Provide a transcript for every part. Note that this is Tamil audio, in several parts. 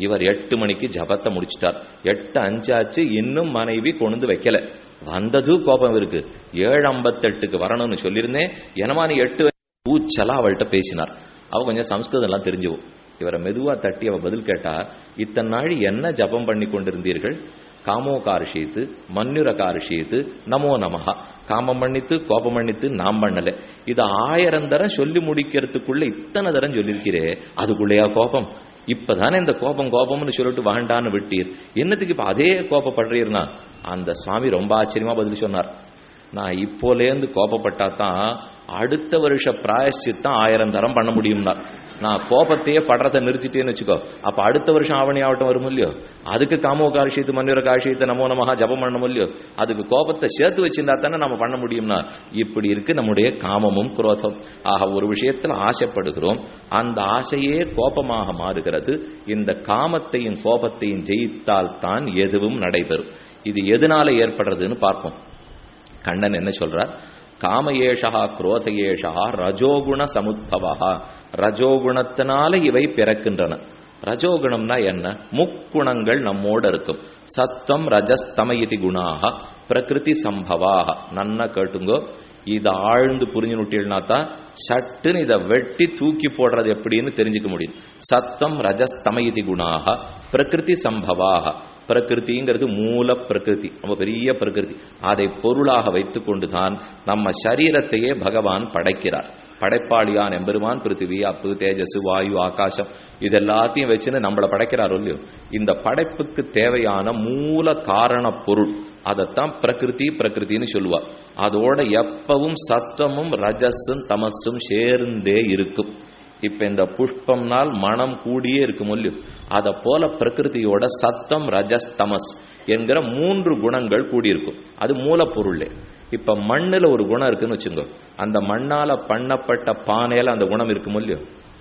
இவர் எட்டு மணிக்கு ஜபத்தை முடிச்சிட்டார் எட்டு அஞ்சாச்சு இன்னும் மனைவி கொண்டு வைக்கல வந்தது கோபம் இருக்கு ஏழு ஐம்பத்தெட்டுக்கு வரணும்னு சொல்லியிருந்தேன் என்னமா நீ எட்டு ஊச்சலா அவள்கிட்ட பேசினார் அவ கொஞ்சம் சம்ஸ்கிருதம் எல்லாம் தெரிஞ்சுவோம் இவரை மெதுவா தட்டி அவ பதில் கேட்டா இத்தனை நாள் என்ன ஜபம் பண்ணி கொண்டிருந்தீர்கள் காமோகாரிஷித்து மன்யுரகாரிஷித்து நமோ நமஹா காமம் பண்ணித்து கோபம் பண்ணித்து நாம் பண்ணல இது ஆயிரம் தரம் சொல்லி முடிக்கிறதுக்குள்ள இத்தனை தரம் சொல்லியிருக்கிறே அதுக்குள்ளேயா கோபம் இப்பதானே இந்த கோபம் கோபம்னு சொல்லிட்டு வேண்டான்னு விட்டீர் என்னத்துக்கு இப்ப அதே கோபப்படுறீர்னா அந்த சுவாமி ரொம்ப ஆச்சரியமா பதில் சொன்னார் நான் இப்போலேருந்து கோபப்பட்டா தான் அடுத்த வருஷ பிராயஷ்சித்தம் ஆயிரம் தரம் பண்ண முடியும்னா நான் கோபத்தையே படுறதை நிறுத்திட்டேன்னு வச்சுக்கோ அப்ப அடுத்த வருஷம் ஆவணி ஆவட்டம் வரும் இல்லையோ அதுக்கு காமோ காரிஷித்து மன்னிர காரிஷித்து நமோ நமஹா ஜபம் பண்ணணும் இல்லையோ அதுக்கு கோபத்தை சேர்த்து வச்சிருந்தா தானே நம்ம பண்ண முடியும்னா இப்படி இருக்கு நம்முடைய காமமும் குரோதம் ஆக ஒரு விஷயத்துல ஆசைப்படுகிறோம் அந்த ஆசையே கோபமாக மாறுகிறது இந்த காமத்தையும் கோபத்தையும் ஜெயித்தால் தான் எதுவும் நடைபெறும் இது எதனால ஏற்படுறதுன்னு பார்ப்போம் கண்ணன் என்ன சொல்றார் காமயேஷா குரோதயேஷா ரஜோகுண சமுத்பவா ரஜோகுணத்தினால இவை பிறக்கின்றன ரஜோகுணம்னா என்ன முக்குணங்கள் நம்மோட இருக்கும் சத்தம் ரஜஸ்தமயதி குணாக பிரகிருதி சம்பவாக நன்னா கேட்டுங்கோ இதை ஆழ்ந்து புரிஞ்சுனுட்டீங்கன்னா தான் சட்டுன்னு இதை வெட்டி தூக்கி போடுறது எப்படின்னு தெரிஞ்சுக்க முடியும் சத்தம் ரஜஸ்தமயதி குணாக பிரகிருதி சம்பவாக பிரகிருதிங்கிறது மூல பிரகிருதி நம்ம பெரிய பிரகிருதி அதை பொருளாக வைத்துக் கொண்டுதான் நம்ம சரீரத்தையே பகவான் படைக்கிறார் படைப்பாளியான் எம்பெருமான் பிருத்திவி அப்பு தேஜஸ் வாயு ஆகாசம் இது எல்லாத்தையும் வச்சுன்னு நம்மளை படைக்கிறாரோ இல்லையோ இந்த படைப்புக்கு தேவையான மூல காரண பொருள் அதைத்தான் பிரகிருதி பிரகிருத்தின்னு சொல்லுவா அதோட எப்பவும் சத்தமும் ரஜஸும் தமஸும் சேர்ந்தே இருக்கும் இப்ப இந்த புஷ்பம்னால் மனம் கூடியே இருக்கும் இல்லையோ அதை போல பிரகிருதியோட சத்தம் ரஜஸ் தமஸ் என்கிற மூன்று குணங்கள் கூடியிருக்கும் அது மூலப்பொருளே இப்ப மண்ணுல ஒரு குணம் இருக்குன்னு வச்சுங்க அந்த மண்ணால பண்ணப்பட்ட பானையில அந்த குணம் இருக்கும் இல்லையோ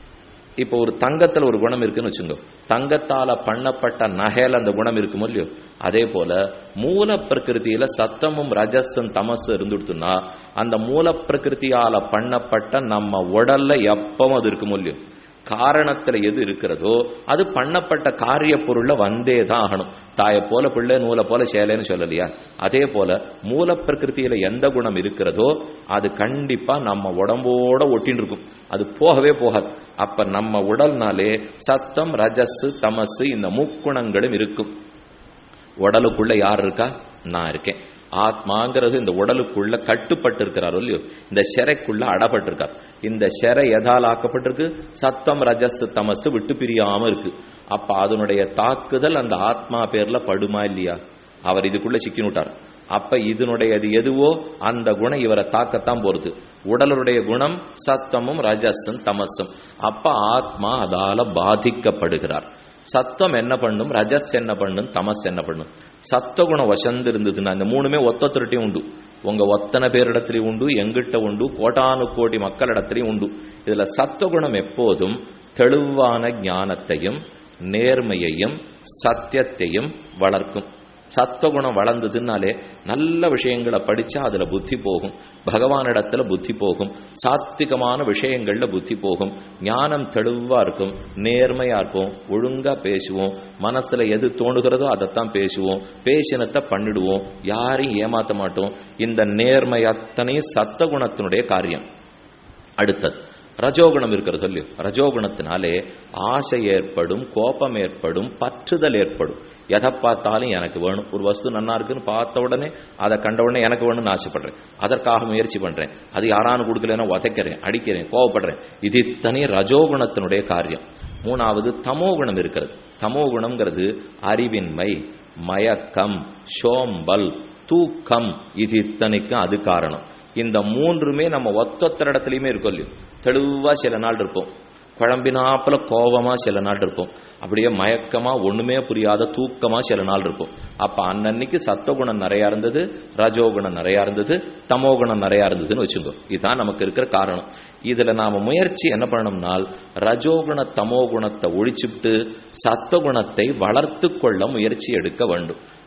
இப்போ ஒரு தங்கத்துல ஒரு குணம் இருக்குன்னு வச்சுங்க தங்கத்தால பண்ணப்பட்ட நகையில அந்த குணம் இருக்கும் இல்லையோ அதே போல மூல பிரகிருதியில சத்தமும் ரஜஸும் தமசும் இருந்துடுத்துன்னா அந்த மூல பிரகிருதியால பண்ணப்பட்ட நம்ம உடல்ல எப்பவும் அது இருக்கும் இல்லையோ காரணத்துல எது இருக்கிறதோ அது பண்ணப்பட்ட காரிய பொருள்ல வந்தே தான் ஆகணும் தாயை போல பிள்ளை நூலை போல சேலைன்னு சொல்லலையா அதே போல மூல பிரகிருதியில எந்த குணம் இருக்கிறதோ அது கண்டிப்பா நம்ம உடம்போட ஒட்டின்னு இருக்கும் அது போகவே போகாது அப்ப நம்ம உடல்னாலே சத்தம் ரஜஸ் தமசு இந்த முக்குணங்களும் இருக்கும் உடலுக்குள்ள யார் இருக்கா நான் இருக்கேன் ஆத்மாங்கிறது இந்த உடலுக்குள்ள கட்டுப்பட்டு இருக்கிறாரோ இல்லையோ இந்த சிறைக்குள்ள அடப்பட்டிருக்கார் இந்த சிறை எதால் ஆக்கப்பட்டிருக்கு சத்தம் ரஜஸ் தமசு விட்டு பிரியாம இருக்கு அப்ப அதனுடைய தாக்குதல் அந்த ஆத்மா பேர்ல படுமா இல்லையா அவர் இதுக்குள்ள சிக்கினுட்டார் அப்ப இதனுடையது எதுவோ அந்த குணம் இவரை தாக்கத்தான் போறது உடலுடைய குணம் சத்தமும் ரஜஸும் தமசும் அப்ப ஆத்மா அதால பாதிக்கப்படுகிறார் சத்தம் என்ன பண்ணும் ரஜஸ் என்ன பண்ணும் தமஸ் என்ன பண்ணும் சத்தகுணம் வசந்து இருந்ததுன்னா இந்த மூணுமே ஒத்தொத்தருட்டையும் உண்டு உங்க ஒத்தனை பேரிடத்திலையும் உண்டு எங்கிட்ட உண்டு கோட்டானு கோடி மக்களிடத்திலையும் உண்டு இதுல சத்தகுணம் எப்போதும் தெளிவான ஞானத்தையும் நேர்மையையும் சத்தியத்தையும் வளர்க்கும் சத்துவகுணம் வளர்ந்ததுனாலே நல்ல விஷயங்களை படிச்சா அதுல புத்தி போகும் பகவானிடத்துல புத்தி போகும் சாத்விகமான விஷயங்கள்ல புத்தி போகும் ஞானம் தெளிவா இருக்கும் நேர்மையா இருப்போம் ஒழுங்கா பேசுவோம் மனசுல எது தோணுகிறதோ அதைத்தான் பேசுவோம் பேசினத்தை பண்ணிடுவோம் யாரையும் ஏமாத்த மாட்டோம் இந்த நேர்மை அத்தனையும் சத்தகுணத்தினுடைய காரியம் அடுத்தது ரஜோகுணம் இருக்கிறது சொல்லி ரஜோகுணத்தினாலே ஆசை ஏற்படும் கோபம் ஏற்படும் பற்றுதல் ஏற்படும் எதை பார்த்தாலும் எனக்கு வேணும் ஒரு வஸ்து நன்னா இருக்குன்னு பார்த்த உடனே அதை கண்ட உடனே எனக்கு வேணும்னு ஆசைப்படுறேன் அதற்காக முயற்சி பண்றேன் அது யாரானு கொடுக்கலன்னா உதைக்கிறேன் அடிக்கிறேன் கோவப்படுறேன் இது இத்தனை ரஜோகுணத்தினுடைய காரியம் மூணாவது தமோகுணம் இருக்கிறது தமோகுணம்ங்கிறது அறிவின்மை மயக்கம் சோம்பல் தூக்கம் இது இத்தனைக்கும் அது காரணம் இந்த மூன்றுமே நம்ம ஒத்தொத்தர இடத்துலையுமே இருக்கும் இல்லையோ தெளிவா சில நாள் இருப்போம் குழம்பினாப்புல கோபமா சில நாள் இருப்போம் அப்படியே மயக்கமா ஒண்ணுமே புரியாத தூக்கமா சில நாள் இருப்போம் அப்ப அன்னன்னைக்கு சத்தகுணம் நிறைய இருந்தது ரஜோகுணம் நிறைய இருந்தது தமோகுணம் நிறைய இருந்ததுன்னு வச்சுக்கோ இதுதான் நமக்கு இருக்கிற காரணம் இதுல நாம முயற்சி என்ன பண்ணணும்னால் ரஜோகுண தமோகுணத்தை ஒழிச்சுட்டு சத்தகுணத்தை வளர்த்து கொள்ள முயற்சி எடுக்க வேண்டும்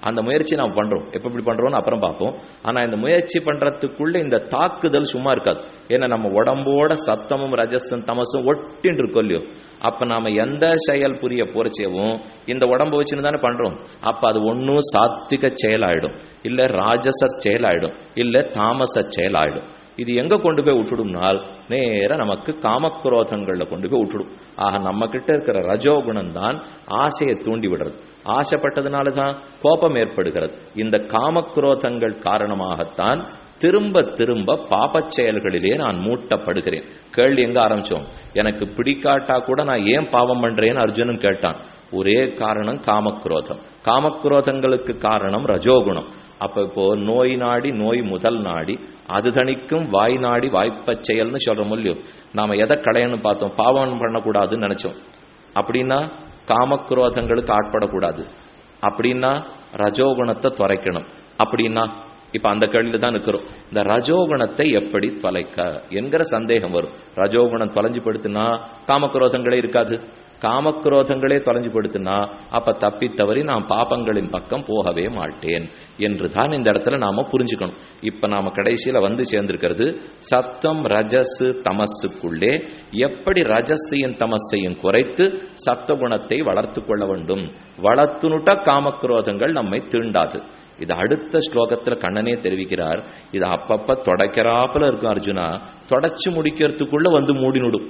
அந்த முயற்சி நாம் பண்றோம் எப்ப இப்படி பண்றோம்னு அப்புறம் பார்ப்போம் ஆனா இந்த முயற்சி பண்றதுக்குள்ள இந்த தாக்குதல் சும்மா இருக்காது ஏன்னா நம்ம உடம்போட சத்தமும் ரஜஸும் தமசும் ஒட்டின்னு இருக்கோம் இல்லையோ அப்ப நாம எந்த செயல் புரிய போறச்சேவும் இந்த உடம்ப வச்சுன்னு தானே பண்றோம் அப்ப அது ஒன்னும் சாத்விக செயலாயிடும் இல்ல ராஜச செயலாயிடும் இல்ல தாமச செயலாயிடும் இது எங்க கொண்டு போய் விட்டுடும்னால் நேர நமக்கு காமக்ரோதங்கள்ல கொண்டு போய் விட்டுடும் ஆக நம்ம கிட்ட இருக்கிற ரஜோகுணம் தான் ஆசையை தூண்டி விடுறது ஆசைப்பட்டதுனால தான் கோபம் ஏற்படுகிறது இந்த காமக்ரோதங்கள் காரணமாகத்தான் திரும்ப திரும்ப பாபச் செயல்களிலே நான் மூட்டப்படுகிறேன் கேள்வி எங்க ஆரம்பிச்சோம் எனக்கு பிடிக்காட்டா கூட நான் ஏன் பாவம் பண்றேன்னு அர்ஜுனன் கேட்டான் ஒரே காரணம் காமக்ரோதம் காமக்ரோதங்களுக்கு காரணம் ரஜோகுணம் அப்ப இப்போ நோய் நாடி நோய் முதல் நாடி அது தணிக்கும் வாய் நாடி வாய்ப்பச் செயல்னு சொல்ற முடியும் நாம எதை களையன்னு பார்த்தோம் பாவம் பண்ணக்கூடாதுன்னு நினைச்சோம் அப்படின்னா காமக்ரோதங்களுக்கு ஆட்படக்கூடாது அப்படின்னா ரஜோகுணத்தை துறைக்கணும் அப்படின்னா இப்ப அந்த கேள்வியில தான் இருக்கிறோம் இந்த ரஜோகுணத்தை எப்படி தொலைக்க என்கிற சந்தேகம் வரும் ரஜோகுணம் தொலைஞ்சு படுத்துனா காமக்ரோதங்களே இருக்காது காமக்ரோதங்களே தொலைஞ்சு படுத்துனா அப்ப தப்பி தவறி நான் பாபங்களின் பக்கம் போகவே மாட்டேன் என்று தான் இந்த இடத்துல நாம புரிஞ்சுக்கணும் இப்ப நாம கடைசியில வந்து சேர்ந்திருக்கிறது சத்தம் ரஜசு தமசுக்குள்ளே எப்படி ரஜஸையும் தமசையும் குறைத்து சத்தகுணத்தை வளர்த்து கொள்ள வேண்டும் வளர்த்துனுட்ட காமக்ரோதங்கள் நம்மை தீண்டாது இது அடுத்த ஸ்லோகத்துல கண்ணனே தெரிவிக்கிறார் இது அப்பப்ப தொடக்கிறாப்புல இருக்கும் அர்ஜுனா தொடச்சு முடிக்கிறதுக்குள்ள வந்து மூடினுடும்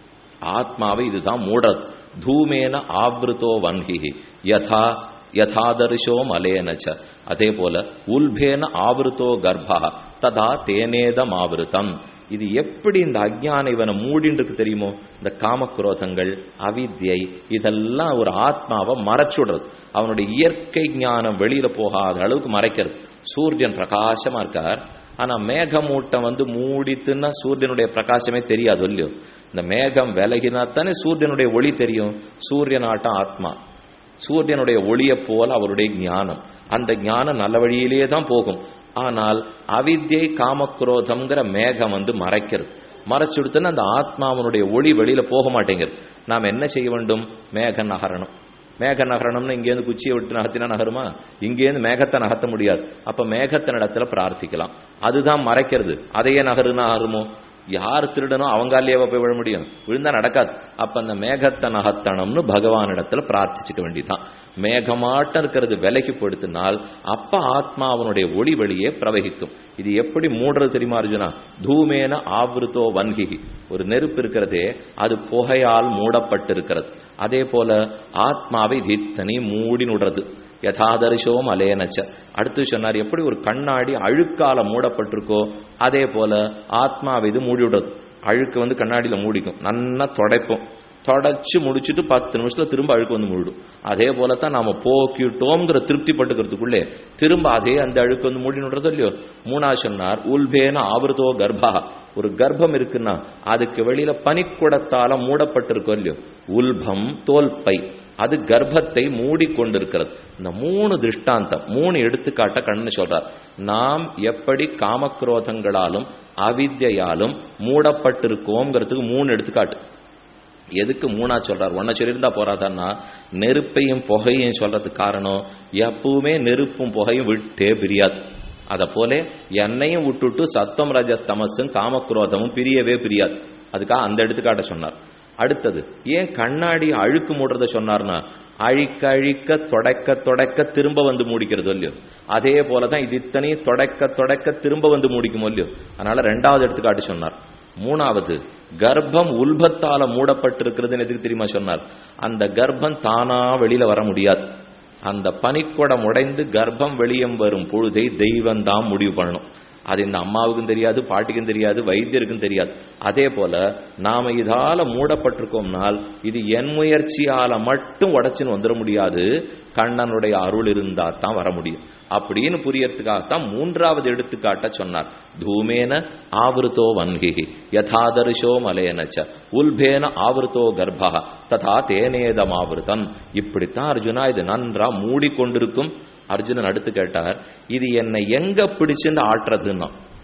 ஆத்மாவை இதுதான் மூடது தூமேன ஆவிருத்தோ வன்ஹி யதா யதாதர்ஷோ மலேனச்ச அதே போல உல்பேன ஆவிருத்தோ கர்ப்பா ததா தேனேதம் ஆவிருத்தம் இது எப்படி இந்த அஜ்ஞான இவனை மூடின்னு இருக்கு தெரியுமோ இந்த காமக்ரோதங்கள் அவித்யை இதெல்லாம் ஒரு ஆத்மாவை மறைச்சுடுறது அவனுடைய இயற்கை ஞானம் வெளியில போகாத அளவுக்கு மறைக்கிறது சூரியன் பிரகாசமா இருக்கார் ஆனா மேகமூட்டம் வந்து மூடித்துன்னா சூரியனுடைய பிரகாசமே தெரியாது இல்லையோ இந்த மேகம் விலகினா தானே சூரியனுடைய ஒளி தெரியும் சூரியனாட்டம் ஆத்மா சூரியனுடைய ஒளியை போல அவருடைய ஞானம் அந்த ஞானம் நல்ல வழியிலே தான் போகும் ஆனால் அவித்யை காமக்ரோதம்ங்கிற மேகம் வந்து மறைக்கிறது மறைச்சுடுத்துன்னு அந்த ஆத்மாவனுடைய ஒளி வெளியில போக மாட்டேங்குது நாம் என்ன செய்ய வேண்டும் மேக நகரணும் மேக நகரணும்னு இங்கேருந்து குச்சியை விட்டு நகர்த்தினா நகருமா இங்கேருந்து மேகத்தை நகர்த்த முடியாது அப்ப மேகத்தின் இடத்துல பிரார்த்திக்கலாம் அதுதான் மறைக்கிறது அதையே நகருன்னா நகருமோ யார் திருடனும் அவங்காலேயே போய் விழ முடியும் விழுந்தா நடக்காது அப்ப அந்த மேகத்தை நகர்த்தணும்னு பகவான் இடத்துல பிரார்த்திச்சுக்க வேண்டியதான் மேகமாட்டம் இருக்கிறது விலகி படுத்தினால் அப்ப ஆத்மா அவனுடைய ஒளி வெளியே பிரவகிக்கும் இது எப்படி மூடுறது தெரியுமா அர்ஜுனா தூமேன ஆவிருத்தோ வன்கிகி ஒரு நெருப்பு இருக்கிறதே அது புகையால் மூடப்பட்டிருக்கிறது அதே போல ஆத்மாவை தித்தனி மூடி நுடுறது யதாதரிசோம் அலேனச்ச அடுத்து சொன்னார் எப்படி ஒரு கண்ணாடி அழுக்கால மூடப்பட்டிருக்கோ அதே போல ஆத்மாவை இது மூடி விடுறது அழுக்கு வந்து கண்ணாடியில மூடிக்கும் நன்னா தொடைப்போம் தொடச்சு முடிச்சுட்டு பத்து நிமிஷத்துல திரும்ப அழுக்கு வந்து மூடிடும் அதே போலத்தான் நாம போக்கிட்டோங்கிற திருப்தி பட்டுக்கிறதுக்குள்ளே திரும்ப அதே அந்த அழுக்கு வந்து மூடி விடுறதோ இல்லையோ மூணா சொன்னார் உல்பேன ஆவிரதோ கர்ப்பா ஒரு கர்ப்பம் இருக்குன்னா அதுக்கு வெளியில பனிக்குடத்தால மூடப்பட்டிருக்கோ இல்லையோ உல்பம் தோல்பை அது கர்ப்பத்தை மூடிக்கொண்டிருக்கிறது இந்த மூணு திருஷ்டாந்தம் மூணு எடுத்துக்காட்ட கண்ணு சொல்றார் நாம் எப்படி காமக்ரோதங்களாலும் அவித்யாலும் மூடப்பட்டிருக்கோங்கிறதுக்கு மூணு எடுத்துக்காட்டு எதுக்கு மூணா சொல்றார் ஒன்ன சொல்லியிருந்தா போறாதான்னா நெருப்பையும் புகையும் சொல்றதுக்கு காரணம் எப்பவுமே நெருப்பும் புகையும் விட்டே பிரியாது அதை போல என்னையும் விட்டுட்டு சத்தம் ரஜஸ்தமசும் காமக்ரோதமும் பிரியவே பிரியாது அதுக்காக அந்த எடுத்துக்காட்ட சொன்னார் அடுத்தது ஏன் கண்ணாடி அழுக்கு மூடுறத சொன்னார்னா அழிக்க அழிக்க தொடக்க தொடக்க திரும்ப வந்து மூடிக்கிறது இல்லையோ அதே போலதான் இது இத்தனையும் தொடக்க தொடக்க திரும்ப வந்து மூடிக்கும் இல்லையோ அதனால ரெண்டாவது எடுத்துக்காட்டு சொன்னார் மூணாவது கர்ப்பம் உல்பத்தால மூடப்பட்டிருக்கிறதுன்னு எதுக்கு தெரியுமா சொன்னார் அந்த கர்ப்பம் தானா வெளியில வர முடியாது அந்த பனிக்குடம் உடைந்து கர்ப்பம் வெளியம் வரும் பொழுதை தெய்வம் தான் முடிவு பண்ணணும் அது இந்த அம்மாவுக்கும் தெரியாது பாட்டிக்கும் தெரியாது வைத்தியருக்கும் தெரியாது அதே போல நாம இதால மூடப்பட்டிருக்கோம்னால் இது என் முயற்சியால மட்டும் உடைச்சுன்னு வந்துட முடியாது கண்ணனுடைய அருள் இருந்தா தான் வர முடியும் அப்படின்னு புரியறதுக்காகத்தான் மூன்றாவது எடுத்துக்காட்ட சொன்னார் தூமேன ஆவிருத்தோ வன்கிகி யதாதர்ஷோ மலேனச்ச உல்பேன ஆவிருத்தோ கர்ப்பா ததா தேனேதம் ஆவிருத்தம் இப்படித்தான் அர்ஜுனா இது நன்றா மூடிக்கொண்டிருக்கும் அர்ஜுனன் அடுத்து கேட்டார் இது என்னை எங்க பிடிச்சுன்னு ஆட்டுறதுன்னா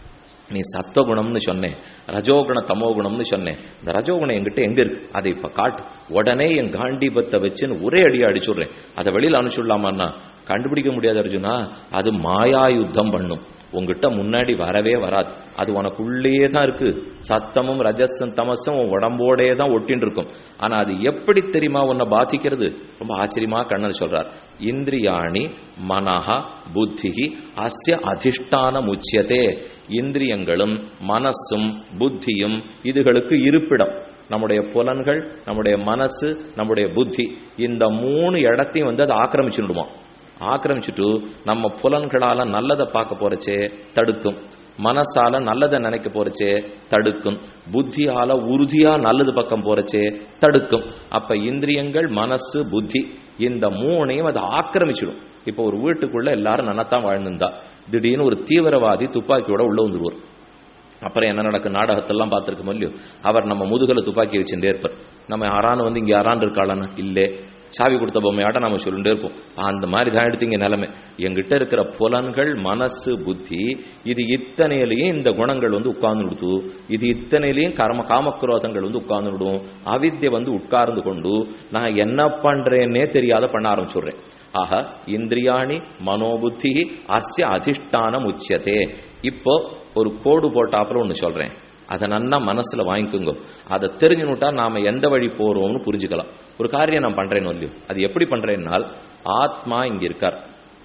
நீ சத்வகுணம்னு சொன்னேன் ரஜோகுண தமோகுணம்னு சொன்னேன் இந்த ரஜோகுணம் என்கிட்ட எங்க இருக்கு அதை இப்ப காட்டு உடனே என் காண்டீபத்தை வச்சுன்னு ஒரே அடியா அடிச்சுடுறேன் அதை வெளியில அனுப்பிச்சுடலாமான்னா கண்டுபிடிக்க முடியாது அர்ஜுனா அது மாயா யுத்தம் பண்ணும் உங்ககிட்ட முன்னாடி வரவே வராது அது உனக்குள்ளேயே தான் இருக்கு சத்தமும் ரஜஸும் தமசும் உன் உடம்போடே தான் ஒட்டின்னு இருக்கும் ஆனா அது எப்படி தெரியுமா உன்னை பாதிக்கிறது ரொம்ப ஆச்சரியமா கண்ணன் சொல்றார் இந்திரியாணி மனஹா புத்திகி அஸ்ய அதிஷ்டான முச்சியதே இந்திரியங்களும் மனசும் புத்தியும் இதுகளுக்கு இருப்பிடம் நம்முடைய புலன்கள் நம்முடைய மனசு நம்முடைய புத்தி இந்த மூணு இடத்தையும் வந்து அதை ஆக்கிரமிச்சுடுமா ஆக்கிரமிச்சுட்டு நம்ம புலன்களால நல்லதை பார்க்க போறச்சே தடுக்கும் மனசால நல்லதை நினைக்க போறச்சே தடுக்கும் புத்தியால உறுதியா நல்லது பக்கம் போறச்சே தடுக்கும் அப்ப இந்திரியங்கள் மனசு புத்தி இந்த மூணையும் அதை ஆக்கிரமிச்சிடும் இப்போ ஒரு வீட்டுக்குள்ள எல்லாரும் நன்னத்தான் வாழ்ந்துருந்தா திடீர்னு ஒரு தீவிரவாதி துப்பாக்கியோட உள்ள வந்துருவார் அப்புறம் என்ன நடக்கும் நாடகத்தெல்லாம் பார்த்துருக்க இல்லையோ அவர் நம்ம முதுகல துப்பாக்கி வச்சுட்டே இருப்பார் நம்ம யாரானு வந்து இங்க யாரான் இருக்காளான்னு இல்லே சாவி கொடுத்த பொம்மையாட்ட நம்ம சொல்லிட்டே இருப்போம் அந்த மாதிரி தான் எடுத்தீங்க நிலைமை எங்கிட்ட இருக்கிற புலன்கள் மனசு புத்தி இது இத்தனையிலையும் இந்த குணங்கள் வந்து உட்கார்ந்து கொடுத்து இது இத்தனையிலையும் கர்ம காமக்ரோதங்கள் வந்து உட்கார்ந்து விடும் அவித்யை வந்து உட்கார்ந்து கொண்டு நான் என்ன பண்றேன்னே தெரியாத பண்ண ஆரம்பிச்சுடுறேன் ஆக இந்திரியாணி மனோபுத்தி அஸ்ய அதிஷ்டானம் உச்சியதே இப்போ ஒரு கோடு போட்டாப்புல ஒன்று சொல்றேன் அதை நன்னா மனசுல வாங்கிக்கோங்க அதை தெரிஞ்சுனுட்டா நாம எந்த வழி போறோம்னு புரிஞ்சுக்கலாம் ஒரு காரியம் நான் பண்றேன்னு இல்லையோ அது எப்படி பண்றேன்னால் ஆத்மா இங்க இருக்கார்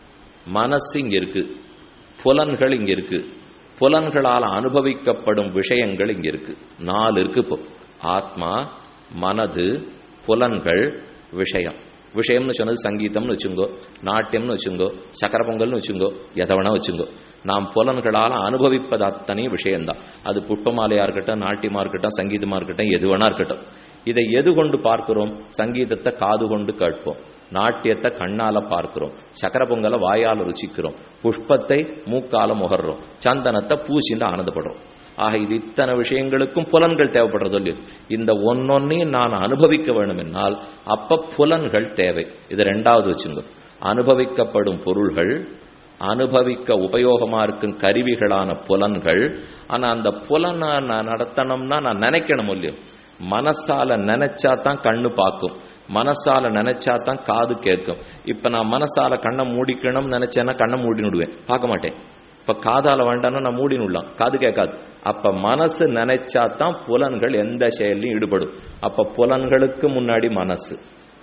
மனசு இங்க இருக்கு புலன்கள் இங்க இருக்கு புலன்களால் அனுபவிக்கப்படும் விஷயங்கள் இங்க இருக்கு நாலு இருக்கு இப்போ ஆத்மா மனது புலன்கள் விஷயம் விஷயம்னு சொன்னது சங்கீதம்னு வச்சுங்கோ நாட்டியம்னு வச்சுங்கோ சக்கர பொங்கல்னு வச்சுங்கோ எதை வேணா வச்சுங்கோ நாம் புலன்களால் அனுபவிப்பது அத்தனை விஷயம்தான் அது புஷ்பமாலையா இருக்கட்டும் நாட்டியமா இருக்கட்டும் சங்கீதமா இருக்கட்டும் எது வேணா இருக்கட்டும் இதை எது கொண்டு பார்க்கிறோம் சங்கீதத்தை காது கொண்டு கேட்போம் நாட்டியத்தை கண்ணால பார்க்கிறோம் சக்கர பொங்கலை வாயால ருசிக்கிறோம் புஷ்பத்தை மூக்கால முகர்றோம் சந்தனத்தை பூசிந்து ஆனந்தப்படுறோம் ஆக இது இத்தனை விஷயங்களுக்கும் புலன்கள் தேவைப்படுறது இல்லையோ இந்த ஒன்னொன்னையும் நான் அனுபவிக்க வேண்டும் என்னால் அப்ப புலன்கள் தேவை இது ரெண்டாவது வச்சுங்க அனுபவிக்கப்படும் பொருள்கள் அனுபவிக்க உபயோகமா இருக்கும் கருவிகளான புலன்கள் ஆனா அந்த புலனை நான் நடத்தணும்னா நான் நினைக்கணும் இல்லையோ மனசால நினைச்சா தான் கண்ணு பார்க்கும் மனசால நினைச்சா தான் காது கேட்கும் இப்ப நான் மனசால கண்ணை மூடிக்கணும்னு நினைச்சேன்னா கண்ணை மூடினுடுவேன் பார்க்க மாட்டேன் இப்ப காதால வேண்டாம்னா நான் மூடினுடலாம் காது கேட்காது அப்ப மனசு நினைச்சா தான் புலன்கள் எந்த செயலையும் ஈடுபடும் அப்ப புலன்களுக்கு முன்னாடி மனசு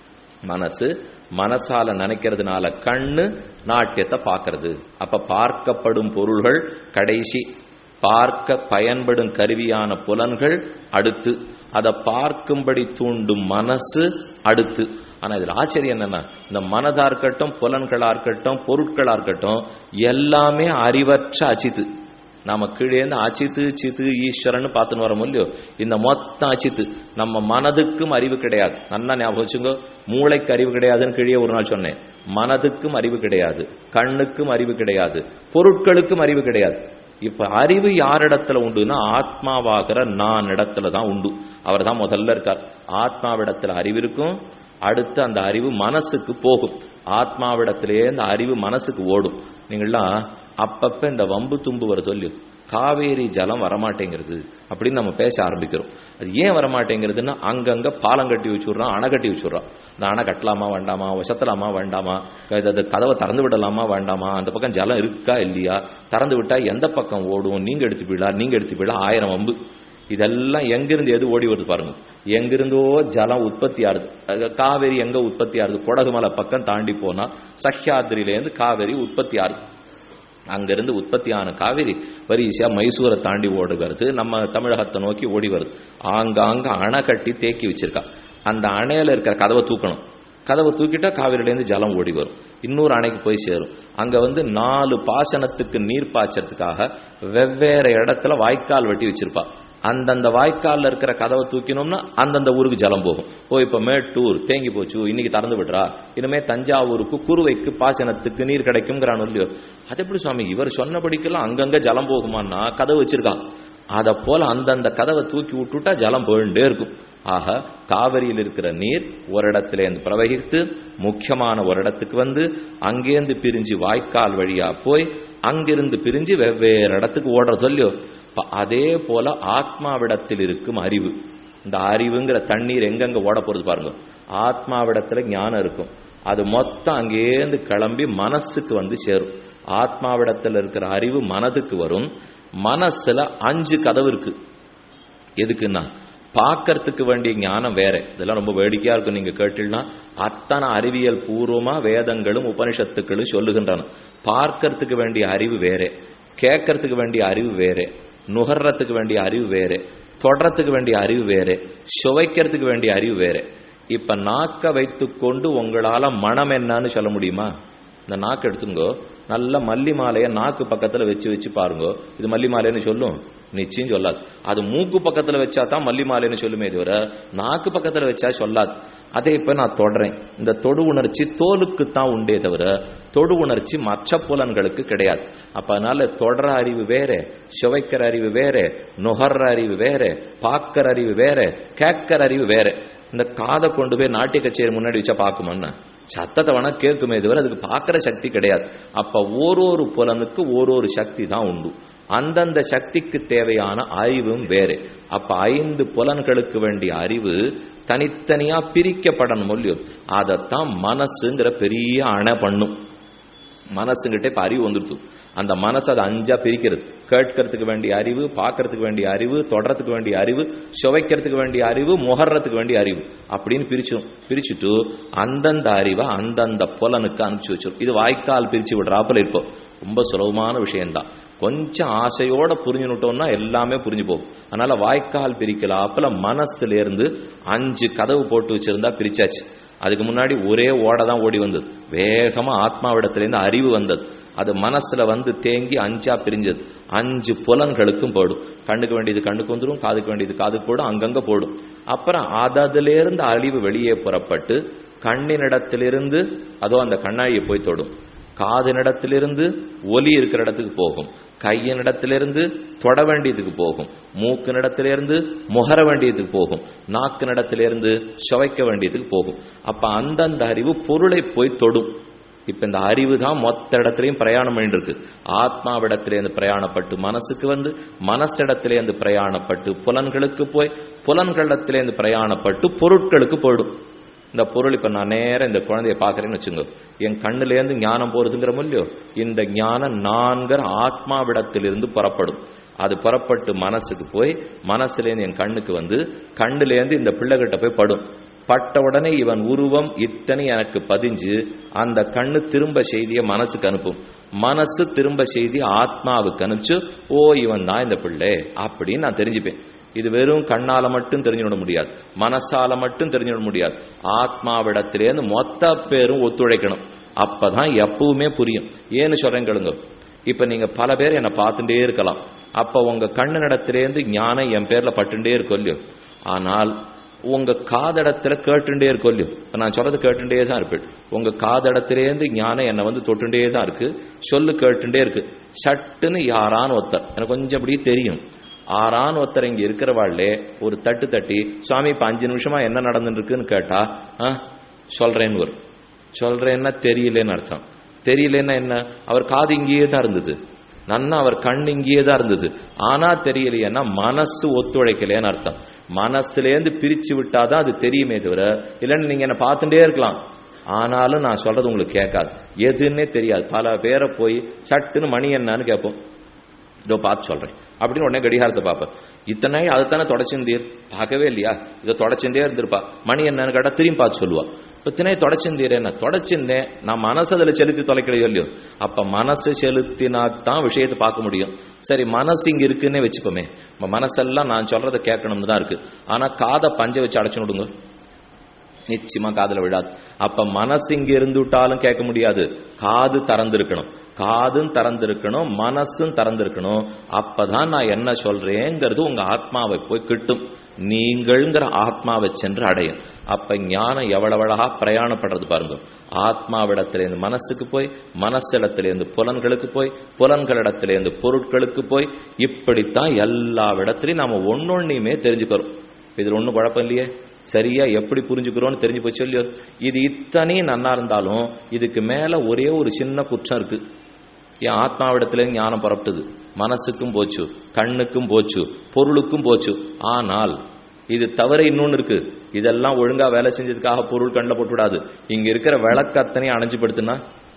மனசு மனசால நினைக்கிறதுனால கண்ணு நாட்டியத்தை பார்க்கறது அப்ப பார்க்கப்படும் பொருள்கள் கடைசி பார்க்க பயன்படும் கருவியான புலன்கள் அடுத்து அதை பார்க்கும்படி தூண்டும் மனசு அடுத்து ஆனா இதுல ஆச்சரியம் என்னன்னா இந்த மனதா இருக்கட்டும் புலன்களா இருக்கட்டும் பொருட்களா இருக்கட்டும் எல்லாமே அறிவற்ற அச்சித்து நாம கீழே இருந்து அச்சித்து சித்து ஈஸ்வரன் பார்த்துன்னு வரோம் இல்லையோ இந்த மொத்த அச்சித்து நம்ம மனதுக்கும் அறிவு கிடையாது நல்லா ஞாபகம் வச்சுங்க மூளைக்கு அறிவு கிடையாதுன்னு கீழே ஒரு நாள் சொன்னேன் மனதுக்கும் அறிவு கிடையாது கண்ணுக்கும் அறிவு கிடையாது பொருட்களுக்கும் அறிவு கிடையாது இப்ப அறிவு யாரிடத்துல உண்டுன்னா ஆத்மாவாகிற நான் இடத்துல தான் உண்டு அவர் தான் முதல்ல இருக்கார் ஆத்மாவிடத்துல அறிவு இருக்கும் அடுத்து அந்த அறிவு மனசுக்கு போகும் ஆத்மாவிடத்திலேயே இந்த அறிவு மனசுக்கு ஓடும் நீங்கள்லாம் அப்பப்ப இந்த வம்பு தும்பு வர சொல்லி காவேரி ஜலம் வரமாட்டேங்கிறது அப்படின்னு நம்ம பேச ஆரம்பிக்கிறோம் அது ஏன் வரமாட்டேங்கிறதுன்னா அங்கங்க பாலம் கட்டி வச்சுடுறோம் அணை கட்டி வச்சுடுறோம் இந்த அணை கட்டலாமா வேண்டாமா வசத்தலாமா வேண்டாமா அது கதவை திறந்து விடலாமா வேண்டாமா அந்த பக்கம் ஜலம் இருக்கா இல்லையா திறந்து விட்டா எந்த பக்கம் ஓடும் நீங்க எடுத்து போயிடா நீங்க எடுத்து போயிடா ஆயிரம் வம்பு இதெல்லாம் எங்கிருந்து எது ஓடி வருது பாருங்க எங்கிருந்தோ ஜலம் உற்பத்தி ஆகுது காவேரி எங்க உற்பத்தி ஆகுது கொடகுமலை பக்கம் தாண்டி போனா சஹ்யாத்ரியிலேருந்து காவேரி உற்பத்தி ஆகுது அங்கிருந்து உற்பத்தியான காவிரி வரிசையா மைசூரை தாண்டி ஓடி வருது நம்ம தமிழகத்தை நோக்கி ஓடி வருது ஆங்காங்க அணை கட்டி தேக்கி வச்சிருக்கா அந்த அணையில இருக்கிற கதவை தூக்கணும் கதவை தூக்கிட்டா காவிரியிலேருந்து ஜலம் ஓடி வரும் இன்னொரு அணைக்கு போய் சேரும் அங்க வந்து நாலு பாசனத்துக்கு நீர் பாய்ச்சறதுக்காக வெவ்வேறு இடத்துல வாய்க்கால் வெட்டி வச்சிருப்பா அந்தந்த வாய்க்காலில் இருக்கிற கதவை தூக்கினோம்னா அந்தந்த ஊருக்கு ஜலம் போகும் ஓ இப்போ மேட்டூர் தேங்கி போச்சு இன்னைக்கு திறந்து விடுறா இனிமே தஞ்சாவூருக்கு குருவைக்கு பாசனத்துக்கு நீர் கிடைக்குங்கிறான் இல்லையோ அது எப்படி சுவாமி இவர் சொன்னபடிக்கெல்லாம் அங்கங்க ஜலம் போகுமான்னா கதவு வச்சிருக்கான் அதை போல அந்தந்த கதவை தூக்கி விட்டுட்டா ஜலம் போயிட்டே இருக்கும் ஆக காவிரியில் இருக்கிற நீர் ஒரு இடத்துல இருந்து பிரவகித்து முக்கியமான ஒரு இடத்துக்கு வந்து அங்கேருந்து பிரிஞ்சு வாய்க்கால் வழியா போய் அங்கிருந்து பிரிஞ்சு வெவ்வேறு இடத்துக்கு ஓடுற சொல்லியோ ப- அதே போல ஆத்மாவிடத்தில் இருக்கும் அறிவு இந்த அறிவுங்கிற தண்ணீர் எங்கெங்க ஓட போறது பாருங்க ஆத்மாவிடத்துல ஞானம் இருக்கும் அது மொத்தம் அங்கேருந்து கிளம்பி மனசுக்கு வந்து சேரும் ஆத்மாவிடத்துல இருக்கிற அறிவு மனதுக்கு வரும் மனசுல அஞ்சு கதவு இருக்கு எதுக்குன்னா பார்க்கறதுக்கு வேண்டிய ஞானம் வேற இதெல்லாம் ரொம்ப வேடிக்கையா இருக்கும் நீங்க கேட்டீங்கன்னா அத்தனை அறிவியல் பூர்வமா வேதங்களும் உபனிஷத்துக்களும் சொல்லுகின்றன பார்க்கறதுக்கு வேண்டிய அறிவு வேற கேட்கறதுக்கு வேண்டிய அறிவு வேற நுகர்றதுக்கு வேண்டிய அறிவு வேற தொடறதுக்கு வேண்டிய அறிவு வேற சுவைக்கிறதுக்கு வேண்டிய அறிவு வேற இப்ப நாக்க வைத்துக்கொண்டு உங்களால மனம் என்னன்னு சொல்ல முடியுமா இந்த நாக்கு எடுத்துங்கோ நல்ல மல்லி மாலையை நாக்கு பக்கத்துல வச்சு வச்சு பாருங்க இது மல்லி மாலைன்னு சொல்லும் நிச்சயம் சொல்லாது அது மூக்கு பக்கத்துல வச்சா தான் மல்லி மாலைன்னு சொல்லுமே தவிர நாக்கு பக்கத்துல வச்சா சொல்லாது அதை இப்ப நான் தொடறேன் இந்த தொடு உணர்ச்சி தோலுக்கு தான் உண்டே தவிர தொடு உணர்ச்சி மற்ற புலன்களுக்கு கிடையாது அப்ப அதனால தொடர அறிவு வேற சுவைக்கிற அறிவு வேற நுகர்ற அறிவு வேற பார்க்கிற அறிவு வேற கேட்கிற அறிவு வேற இந்த காதை கொண்டு போய் நாட்டிய கச்சேரி முன்னாடி வச்சா பார்க்குமான்னு சத்தத்தை வேணா கேட்குமே தவிர அதுக்கு பார்க்கிற சக்தி கிடையாது அப்ப ஓரொரு புலனுக்கு ஓரொரு சக்தி தான் உண்டு அந்தந்த சக்திக்கு தேவையான அறிவும் வேறு அப்ப ஐந்து புலன்களுக்கு வேண்டிய அறிவு தனித்தனியா பிரிக்கப்படணும் இல்லையோ அதைத்தான் மனசுங்கிற பெரிய அணை பண்ணும் மனசுங்கிட்ட இப்ப அறிவு வந்துருச்சு அந்த மனசு அதை அஞ்சா பிரிக்கிறது கேட்கறதுக்கு வேண்டிய அறிவு பார்க்கறதுக்கு வேண்டிய அறிவு தொடறதுக்கு வேண்டிய அறிவு சுவைக்கிறதுக்கு வேண்டிய அறிவு முகர்றதுக்கு வேண்டிய அறிவு அப்படின்னு பிரிச்சிடும் பிரிச்சுட்டு அந்தந்த அறிவை அந்தந்த புலனுக்கு அனுப்பிச்சு வச்சிடும் இது வாய்க்கால் பிரிச்சு விடுறாப்புல இப்போ ரொம்ப சுலபமான விஷயம்தான் கொஞ்சம் ஆசையோட புரிஞ்சுனுட்டோம்னா எல்லாமே புரிஞ்சு போகும் அதனால வாய்க்கால் பிரிக்கலாப்புல மனசுல இருந்து அஞ்சு கதவு போட்டு வச்சிருந்தா பிரிச்சாச்சு அதுக்கு முன்னாடி ஒரே ஓட தான் ஓடி வந்தது வேகமா ஆத்மாவிடத்திலேருந்து அறிவு வந்தது அது மனசுல வந்து தேங்கி அஞ்சா பிரிஞ்சது அஞ்சு புலன்களுக்கும் போடும் கண்ணுக்கு வேண்டியது கண்ணுக்கு வந்துடும் காதுக்கு வேண்டியது காதுக்கு போடும் அங்கங்க போடும் அப்புறம் அததிலிருந்து அழிவு வெளியே புறப்பட்டு கண்ணினிடத்திலிருந்து அதோ அந்த கண்ணாடியை போய் தொடும் காதினிடத்திலிருந்து ஒலி இருக்கிற இடத்துக்கு போகும் கையினிடத்திலிருந்து தொட வேண்டியதுக்கு போகும் மூக்கினிடத்திலிருந்து முகர வேண்டியதுக்கு போகும் நாக்கினிடத்திலிருந்து சுவைக்க வேண்டியதுக்கு போகும் அப்ப அந்தந்த அறிவு பொருளை போய் தொடும் இப்ப இந்த அறிவு தான் மொத்த இடத்துலையும் பிரயாணம் பண்ணிட்டு இருக்கு ஆத்மாவிடத்திலேருந்து பிரயாணப்பட்டு மனசுக்கு வந்து மனசிடத்திலேருந்து பிரயாணப்பட்டு புலன்களுக்கு போய் புலன்களிடத்திலேருந்து பிரயாணப்பட்டு பொருட்களுக்கு போயிடும் இந்த பொருள் இப்ப நான் நேரம் இந்த குழந்தைய பார்க்கறேன்னு வச்சுங்க என் கண்ணுலேருந்து ஞானம் போறதுங்கிற இல்லையோ இந்த ஞானம் நான்கிற ஆத்மாவிடத்திலிருந்து புறப்படும் அது புறப்பட்டு மனசுக்கு போய் மனசுலேருந்து என் கண்ணுக்கு வந்து கண்ணுலேருந்து இந்த பிள்ளைகிட்ட போய் படும் பட்ட உடனே இவன் உருவம் இத்தனை எனக்கு பதிஞ்சு அந்த கண்ணு திரும்ப செய்தியை மனசுக்கு அனுப்பும் மனசு திரும்ப செய்தி ஆத்மாவுக்கு அனுப்பிச்சு ஓ இவன் தான் இந்த பிள்ளை அப்படின்னு நான் தெரிஞ்சுப்பேன் இது வெறும் கண்ணால மட்டும் தெரிஞ்சுவிட முடியாது மனசால மட்டும் தெரிஞ்சுவிட முடியாது ஆத்மாவிடத்திலேருந்து மொத்த பேரும் ஒத்துழைக்கணும் அப்பதான் எப்பவுமே புரியும் ஏன்னு சொல்றேன் கேளுங்க இப்ப நீங்க பல பேர் என்னை பார்த்துட்டே இருக்கலாம் அப்ப உங்க கண்ணு நடத்திலேருந்து ஞானம் என் பேர்ல பட்டுண்டே இருக்கும் இல்லையோ ஆனால் உங்க காதடத்துல கேட்டுண்டே இருக்கும் இல்லையோ இப்ப நான் சொல்றது கேட்டுண்டே தான் இருப்பேன் உங்க காதடத்திலேருந்து ஞானம் என்னை வந்து தொட்டுண்டே தான் இருக்கு சொல்லு கேட்டுண்டே இருக்கு சட்டுன்னு யாரான்னு ஒருத்தர் எனக்கு கொஞ்சம் அப்படியே தெரியும் ஆறான் ஒருத்தர் இங்க இருக்கிறவாள்லே ஒரு தட்டு தட்டி சுவாமி இப்ப அஞ்சு நிமிஷமா என்ன நடந்துட்டு இருக்குன்னு கேட்டா ஆ சொல்றேன்னு வரும் சொல்றேன்னா தெரியலன்னு அர்த்தம் தெரியலன்னா என்ன அவர் காது இங்கேயே தான் இருந்தது நன்னா அவர் கண் இங்கேயே தான் இருந்தது ஆனா தெரியலையேன்னா மனசு ஒத்துழைக்கலையேன்னு அர்த்தம் மனசுலேருந்து பிரிச்சு விட்டாதான் அது தெரியுமே தவிர இல்லைன்னு நீங்க என்ன பார்த்துட்டே இருக்கலாம் ஆனாலும் நான் சொல்றது உங்களுக்கு கேட்காது எதுன்னே தெரியாது பல பேரை போய் சட்டுன்னு மணி என்னன்னு கேட்போம் இதோ பார்த்து சொல்றேன் அப்படின்னு உடனே கடிகாரத்தை பார்ப்பேன் இத்தனை நாள் அதைத்தானே தொடச்சிருந்தீர் பார்க்கவே இல்லையா இதை தொடச்சுட்டே இருந்திருப்பா மணி என்னன்னு கேட்டா திரும்பி பார்த்து சொல்லுவா இத்தனை தொடச்சிருந்தீர் என்ன தொடச்சிருந்தேன் நான் மனசு அதில் செலுத்தி தொலைக்கலையோ இல்லையோ அப்ப மனசு செலுத்தினா தான் விஷயத்தை பார்க்க முடியும் சரி மனசு இங்க இருக்குன்னே வச்சுப்போமே நம்ம மனசெல்லாம் நான் சொல்றதை கேட்கணும்னு தான் இருக்கு ஆனா காதை பஞ்சை வச்சு அடைச்சு விடுங்க நிச்சயமா காதுல விடாது அப்ப மனசு இங்க இருந்து விட்டாலும் கேட்க முடியாது காது திறந்திருக்கணும் காதும் திறந்திருக்கணும் மனசும் திறந்திருக்கணும் அப்பதான் நான் என்ன சொல்றேங்கிறது உங்க ஆத்மாவை போய் கிட்டும் நீங்கள்ங்கிற ஆத்மாவை சென்று அடையும் அப்ப ஞானம் எவ்வளவு அழகா பிரயாணப்படுறது பாருங்க ஆத்மாவிடத்திலேருந்து மனசுக்கு போய் மனசிடத்திலேருந்து புலன்களுக்கு போய் புலன்களிடத்திலேருந்து பொருட்களுக்கு போய் இப்படித்தான் எல்லா இடத்துலையும் நாம ஒன்னொன்னையுமே தெரிஞ்சுக்கிறோம் இதுல ஒண்ணும் குழப்பம் இல்லையே சரியா எப்படி புரிஞ்சுக்கிறோம்னு தெரிஞ்சு போச்சு இல்லையோ இது இத்தனையும் நன்னா இருந்தாலும் இதுக்கு மேல ஒரே ஒரு சின்ன குற்றம் இருக்கு என் ஆத்மாவிடத்துல ஞானம் புறப்பட்டது மனசுக்கும் போச்சு கண்ணுக்கும் போச்சு பொருளுக்கும் போச்சு ஆனால் இது தவிர இன்னொன்னு இருக்கு இதெல்லாம் ஒழுங்கா வேலை செஞ்சதுக்காக பொருள் கண்ணில் போட்டுவிடாது இங்க இருக்கிற விளக்கத்தனையும் அணைஞ்சு படுத்துனா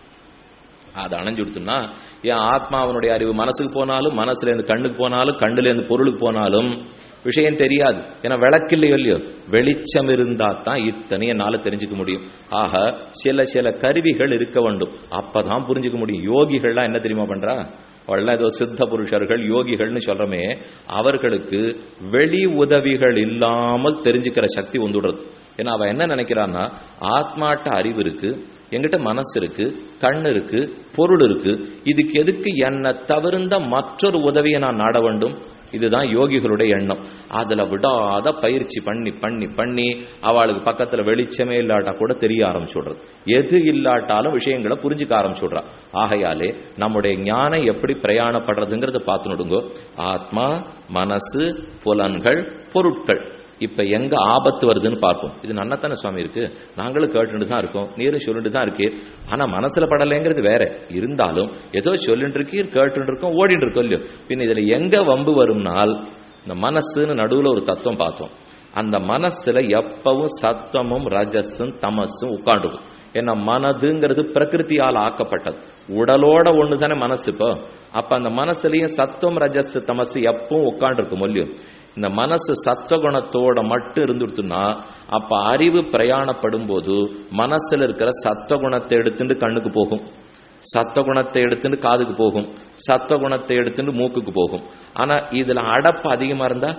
அதை அணைஞ்சு கொடுத்தோம்னா என் ஆத்மாவனுடைய அறிவு மனசுக்கு போனாலும் மனசுல இருந்து கண்ணுக்கு போனாலும் கண்ணுல இருந்து பொருளுக்கு போனாலும் விஷயம் தெரியாது ஏன்னா விளக்கில்லையோ இல்லையோ வெளிச்சம் இருந்தா தான் இத்தனை என்னால தெரிஞ்சுக்க முடியும் ஆக சில சில கருவிகள் இருக்க வேண்டும் அப்பதான் புரிஞ்சுக்க முடியும் யோகிகள்லாம் என்ன தெரியுமா பண்றா அவள்லாம் ஏதோ சித்த புருஷர்கள் யோகிகள்னு சொல்றமே அவர்களுக்கு வெளி உதவிகள் இல்லாமல் தெரிஞ்சுக்கிற சக்தி வந்துடுறது ஏன்னா அவ என்ன நினைக்கிறான்னா ஆத்மாட்ட அறிவு இருக்கு எங்கிட்ட மனசு இருக்கு கண் இருக்கு பொருள் இருக்கு இதுக்கு எதுக்கு என்னை தவிர்ந்த மற்றொரு உதவியை நான் நாட வேண்டும் இதுதான் யோகிகளுடைய எண்ணம் அதுல விடாத பயிற்சி பண்ணி பண்ணி பண்ணி அவளுக்கு பக்கத்துல வெளிச்சமே இல்லாட்டா கூட தெரிய ஆரம்பிச்சுடுறது எது இல்லாட்டாலும் விஷயங்களை புரிஞ்சுக்க ஆரம்பிச்சுடுறா ஆகையாலே நம்முடைய ஞானம் எப்படி பிரயாணப்படுறதுங்கிறத பார்த்து நடுங்கோ ஆத்மா மனசு புலன்கள் பொருட்கள் இப்ப எங்க ஆபத்து வருதுன்னு பார்ப்போம் இது நன்னத்தான சுவாமி இருக்கு நாங்களும் கேட்டுட்டு தான் இருக்கோம் நீரும் சொல்லிட்டு தான் இருக்கு ஆனா மனசுல படலைங்கிறது வேற இருந்தாலும் ஏதோ சொல்லிட்டு இருக்கீர் கேட்டுட்டு இருக்கோம் ஓடிட்டு இருக்கோம் இல்லையோ பின் இதுல எங்க வம்பு வரும்னால் இந்த மனசுன்னு நடுவுல ஒரு தத்துவம் பார்த்தோம் அந்த மனசுல எப்பவும் சத்தமும் ரஜஸும் தமசும் உட்காந்துக்கும் ஏன்னா மனதுங்கிறது பிரகிருத்தியால் ஆக்கப்பட்டது உடலோட ஒண்ணு தானே மனசு இப்போ அப்ப அந்த மனசுலயும் சத்துவம் ரஜஸ் தமசு எப்பவும் உட்காந்துருக்கும் இல்லையோ இந்த மனசு சத்துவகுணத்தோட மட்டும் இருந்துடுத்துன்னா அப்ப அறிவு பிரயாணப்படும் போது மனசுல இருக்கிற சத்துவகுணத்தை எடுத்துட்டு கண்ணுக்கு போகும் சத்துவகுணத்தை எடுத்துட்டு காதுக்கு போகும் சத்துவகுணத்தை எடுத்துட்டு மூக்குக்கு போகும் ஆனா இதுல அடப்பு அதிகமா இருந்தா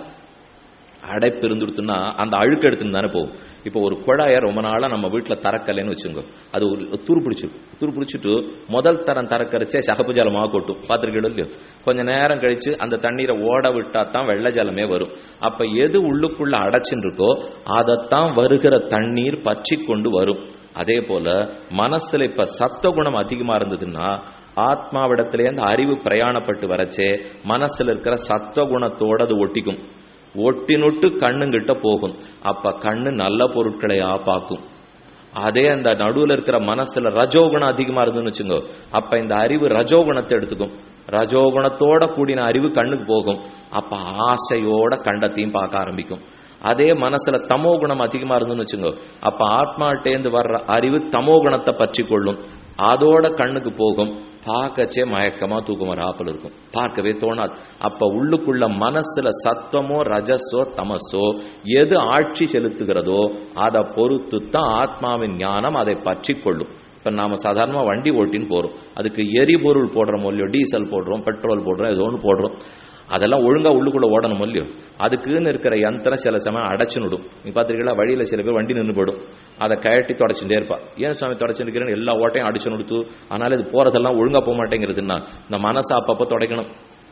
அடைப்பு இருந்துடுத்துன்னா அந்த அழுக்கு எடுத்துன்னு தானே போகும் இப்போ ஒரு குழாயை ரொம்ப நாளா நம்ம வீட்டில் தரக்கலைன்னு வச்சுங்க அது ஒரு துரு பிடிச்சிருக்கும் துரு பிடிச்சிட்டு முதல் தரம் தரக்கரைச்சே சகப்பு ஜலமாக கொட்டும் பார்த்துருக்கீங்களோ இல்லையோ கொஞ்ச நேரம் கழிச்சு அந்த தண்ணீரை ஓட விட்டா தான் வெள்ளை ஜலமே வரும் அப்ப எது உள்ளுக்குள்ள அடைச்சுன்னு இருக்கோ அதைத்தான் வருகிற தண்ணீர் பற்றி கொண்டு வரும் அதே போல மனசுல இப்ப சத்துவகுணம் அதிகமா இருந்ததுன்னா ஆத்மாவிடத்திலே அந்த அறிவு பிரயாணப்பட்டு வரச்சே மனசுல இருக்கிற சத்துவகுணத்தோட அது ஒட்டிக்கும் ஒட்டினுட்டு கண்ணுங்கிட்ட போகும் அப்ப கண்ணு நல்ல பொருட்களை பார்க்கும் அதே அந்த நடுவுல இருக்கிற மனசுல ரஜோகுணம் அதிகமா இருந்துன்னு வச்சுங்க அப்ப இந்த அறிவு ரஜோகுணத்தை எடுத்துக்கும் ரஜோகுணத்தோட கூடின அறிவு கண்ணுக்கு போகும் அப்ப ஆசையோட கண்டத்தையும் பார்க்க ஆரம்பிக்கும் அதே மனசுல தமோ குணம் அதிகமா இருந்துன்னு வச்சுங்க அப்ப ஆத்மாட்டேந்து வர்ற அறிவு தமோ குணத்தை பற்றி கொள்ளும் அதோட கண்ணுக்கு போகும் பார்க்கச்சே மயக்கமா தூக்கம் வர ஆப்பல் இருக்கும் பார்க்கவே தோணாது அப்ப உள்ளுக்குள்ள மனசுல சத்தமோ ரஜஸோ தமசோ எது ஆட்சி செலுத்துகிறதோ அதை பொறுத்து தான் ஆத்மாவின் ஞானம் அதை பற்றி கொள்ளும் இப்ப நாம சாதாரணமா வண்டி ஓட்டின்னு போறோம் அதுக்கு எரிபொருள் போடுறோம் இல்லையோ டீசல் போடுறோம் பெட்ரோல் போடுறோம் ஏதோ ஒன்று போடுறோம் அதெல்லாம் ஒழுங்கா உள்ளுக்குள்ள ஓடணும் இல்லையோ அதுக்குன்னு இருக்கிற யந்திரம் சில சமயம் அடைச்சு விடும் நீ பார்த்துருக்கீங்களா வழியில சில பேர் வண்டி நின்று போயிடும் அதை கழட்டி தொடச்சுட்டே இருப்பா ஏன் சுவாமி தொடச்சுருக்கிறேன்னு எல்லா ஓட்டையும் அடிச்சு நுடுத்து அதனால இது போறதெல்லாம் ஒழுங்கா போக மாட்டேங்கிறதுன்னா இந்த மனசை அப்பப்போ தொடக்கணும்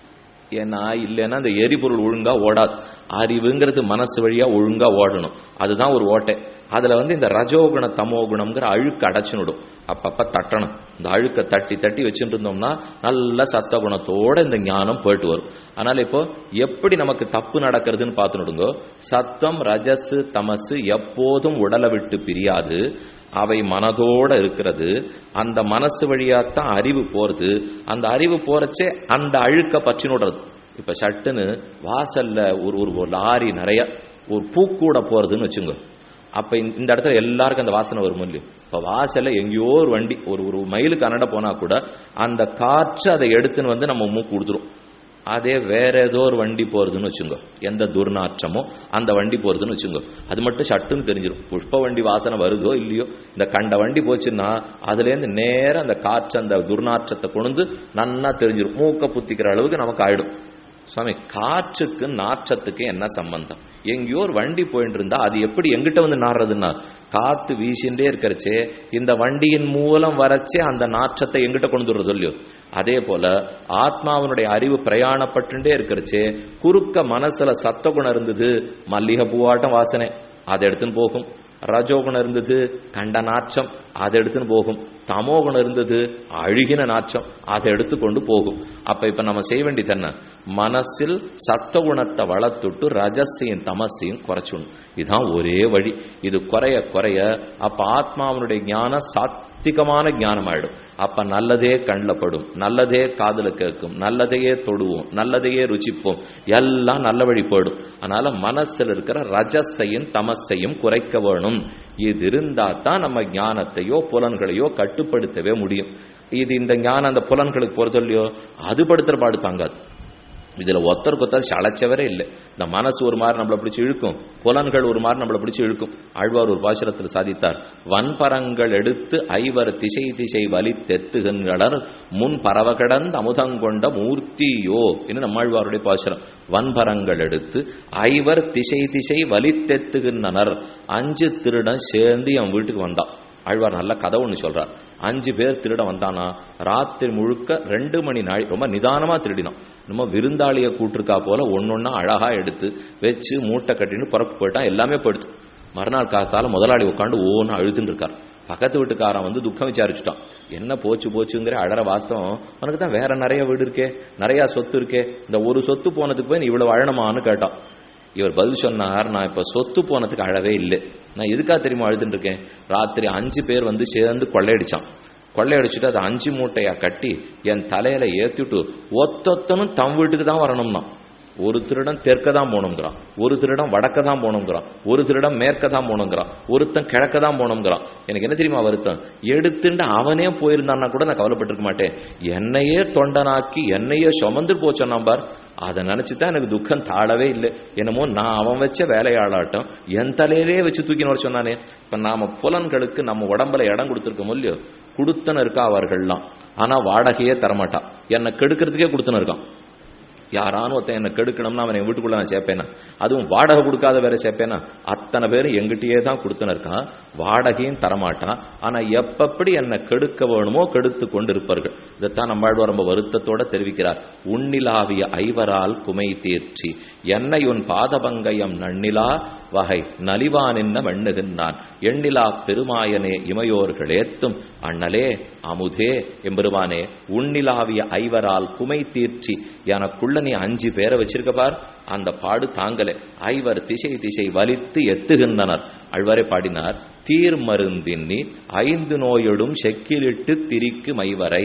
ஏன்னா இல்லைன்னா இந்த எரிபொருள் ஒழுங்கா ஓடாது அறிவுங்கிறது மனசு வழியா ஒழுங்கா ஓடணும் அதுதான் ஒரு ஓட்டை அதுல வந்து இந்த ரஜோகுண தமோகுணம்ங்கிற அழுக்கு அடைச்சுனுடும் அப்பப்ப தட்டணும் இந்த அழுக்கை தட்டி தட்டி வச்சுட்டு இருந்தோம்னா நல்ல சத்தகுணத்தோட இந்த ஞானம் போயிட்டு வரும் அதனால இப்போ எப்படி நமக்கு தப்பு நடக்கிறதுன்னு பார்த்துனுடுங்க சத்தம் ரஜஸ் தமசு எப்போதும் உடலை விட்டு பிரியாது அவை மனதோட இருக்கிறது அந்த மனசு வழியாத்தான் அறிவு போறது அந்த அறிவு போறச்சே அந்த அழுக்க பற்றினுடுறது இப்ப சட்டுன்னு வாசல்ல ஒரு ஒரு லாரி நிறைய ஒரு பூக்கூட போறதுன்னு வச்சுங்க அப்ப இந்த இடத்துல எல்லாருக்கும் அந்த வாசனை வரும் இல்லையோ இப்ப வாசல்ல எங்கேயோ ஒரு வண்டி ஒரு ஒரு மைலுக்கு அனட போனா கூட அந்த காற்று அதை எடுத்துன்னு வந்து நம்ம மூக்கு கொடுத்துரும் அதே வேற ஏதோ ஒரு வண்டி போறதுன்னு வச்சுங்க எந்த துர்நாற்றமோ அந்த வண்டி போறதுன்னு வச்சுங்க அது மட்டும் சட்டுன்னு தெரிஞ்சிடும் புஷ்ப வண்டி வாசனை வருதோ இல்லையோ இந்த கண்ட வண்டி போச்சுன்னா அதுலேருந்து நேரம் அந்த காற்று அந்த துர்நாற்றத்தை கொண்டு நன்னா தெரிஞ்சிடும் மூக்க புத்திக்கிற அளவுக்கு நமக்கு ஆயிடும் சுவாமி காற்றுக்கு நாற்றத்துக்கு என்ன சம்பந்தம் எங்கேயோ ஒரு வண்டி போயிட்டு இருந்தா அது எப்படி எங்கிட்ட வந்து நாடுறதுன்னா காத்து வீசிண்டே இருக்கிறச்சே இந்த வண்டியின் மூலம் வரச்சே அந்த நாற்றத்தை எங்கிட்ட கொண்டு வர்றது இல்லையோ அதே போல ஆத்மாவனுடைய அறிவு பிரயாணப்பட்டுட்டே இருக்கிறச்சே குறுக்க மனசுல சத்தகுணம் இருந்தது மல்லிகை பூவாட்டம் வாசனை அதை எடுத்துன்னு போகும் ரஜோகுணம் இருந்தது கண்ட நாற்றம் அதை எடுத்துன்னு போகும் தமோகுணம் இருந்தது அழுகின நாற்றம் அதை எடுத்துக்கொண்டு போகும் அப்ப இப்ப நம்ம செய்ய வேண்டியது என்ன மனசில் சத்தகுணத்தை வளர்த்துட்டு ரஜஸையும் தமசையும் குறைச்சுணும் இதுதான் ஒரே வழி இது குறைய குறைய அப்ப ஆத்மாவனுடைய ஞானம் சத் சாத்விகமான ஞானம் ஆயிடும் அப்ப நல்லதே கண்ணில் படும் நல்லதே காதுல கேட்கும் நல்லதையே தொடுவோம் நல்லதையே ருச்சிப்போம் எல்லாம் நல்ல வழி போயிடும் அதனால மனசுல இருக்கிற ரஜஸையும் தமஸையும் குறைக்க வேணும் இது இருந்தா தான் நம்ம ஞானத்தையோ புலன்களையோ கட்டுப்படுத்தவே முடியும் இது இந்த ஞானம் அந்த புலன்களுக்கு போறதோ அது படுத்துற பாடு தாங்காது இதுல ஒத்தருக்கு ஒத்தர் சளைச்சவரே இல்லை இந்த மனசு ஒரு மாதிரி நம்மளை பிடிச்சி இழுக்கும் புலன்கள் ஒரு மாதிரி நம்மளை பிடிச்சி இழுக்கும் ஆழ்வார் ஒரு பாசுரத்தில் சாதித்தார் வன்பரங்கள் எடுத்து ஐவர் திசை திசை வலித்தெத்துகின்றனர் முன் பரவ கடந்த அமுதங்கொண்ட மூர்த்தியோ என்று நம்மாழ்வாருடைய பாசுரம் வன்பரங்கள் எடுத்து ஐவர் திசை திசை வலித்தெத்துகின்றனர் அஞ்சு திருடன் சேர்ந்து என் வீட்டுக்கு வந்தான் ஆழ்வார் நல்ல கதை ஒன்று சொல்றார் அஞ்சு பேர் திருட வந்தானா ராத்திரி முழுக்க ரெண்டு மணி நாள் ரொம்ப நிதானமா திருடினோம் நம்ம விருந்தாளிய கூட்டிருக்கா போல ஒன்னொன்னா அழகா எடுத்து வச்சு மூட்டை கட்டின்னு புறப்பு போயிட்டான் எல்லாமே போயிடுச்சு மறுநாள் காத்தால முதலாளி உட்காந்து ஓன்னு அழுதுன்னு இருக்கார் பக்கத்து வீட்டுக்காரன் வந்து துக்கம் விசாரிச்சுட்டான் என்ன போச்சு போச்சுங்கிற அழற வாஸ்தவம் உனக்கு தான் வேற நிறைய வீடு இருக்கே நிறைய சொத்து இருக்கே இந்த ஒரு சொத்து போனதுக்கு போய் நீ இவ்வளவு அழனமான்னு கேட்டான் இவர் பதில் சொன்னார் நான் இப்ப சொத்து போனதுக்கு அழவே இல்லை நான் எதுக்கா தெரியுமா அழுதுட்டு இருக்கேன் ராத்திரி அஞ்சு பேர் வந்து சேர்ந்து கொள்ளையடிச்சான் கொள்ளையடிச்சுட்டு அதை அஞ்சு மூட்டையா கட்டி என் தலையில ஏத்திட்டு ஒத்தொத்தனும் தம் வீட்டுக்கு தான் வரணும்னா ஒரு திருடன் தெற்க தான் போகணுங்கிறான் ஒரு திருடன் வடக்க தான் போகணுங்கிறான் ஒரு திருடன் மேற்க தான் போகணுங்கிறான் ஒருத்தன் கிழக்க தான் போகணுங்கிறான் எனக்கு என்ன தெரியுமா வருத்தம் எடுத்துட்டு அவனே போயிருந்தான்னா கூட நான் கவலைப்பட்டிருக்க மாட்டேன் என்னையே தொண்டனாக்கி என்னையே சுமந்து போச்சோன்னா பார் அதை நினைச்சு தான் எனக்கு துக்கம் தாழவே இல்லை என்னமோ நான் அவன் வச்ச வேலையாளாட்டம் என் தலையிலே வச்சு தூக்கின்னு வர சொன்னானே இப்ப நாம புலன்களுக்கு நம்ம உடம்புல இடம் கொடுத்துருக்கோம் இல்லையோ கொடுத்தன இருக்கா அவர்கள்லாம் ஆனா வாடகையே தரமாட்டான் என்னை கெடுக்கிறதுக்கே கொடுத்தன இருக்கான் யாரானும் ஒருத்தன் என்ன கெடுக்கணும்னா அவன் என் வீட்டுக்குள்ள நான் சேர்ப்பேனா அதுவும் வாடகை கொடுக்காத வேற சேர்ப்பேனா அத்தனை பேரும் எங்கிட்டயே தான் கொடுத்துன்னு இருக்கான் வாடகையும் தரமாட்டான் ஆனா எப்பப்படி என்னை கெடுக்க வேணுமோ கெடுத்து கொண்டு இருப்பார்கள் இதைத்தான் நம்மாழ்வார் ரொம்ப வருத்தத்தோட தெரிவிக்கிறார் உன்னிலாவிய ஐவரால் குமை தீர்ச்சி என்னை உன் பாதபங்கயம் நன்னிலா வகை நலிவானின்ன வெண்ணுகின்றான் எண்ணிலா பெருமாயனே இமையோர்களேத்தும் அண்ணலே அமுதே எம்பெருமானே உன்னிலாவிய ஐவரால் குமை தீர்ச்சி எனக்குள்ள நீ அஞ்சு பேரை வச்சிருக்க பார் அந்த பாடு தாங்கலே ஐவர் திசை திசை வலித்து எத்துகின்றனர் அழ்வரை பாடினார் தீர் மருந்தின்னி ஐந்து நோயொடும் செக்கிலிட்டு திரிக்கு மைவரை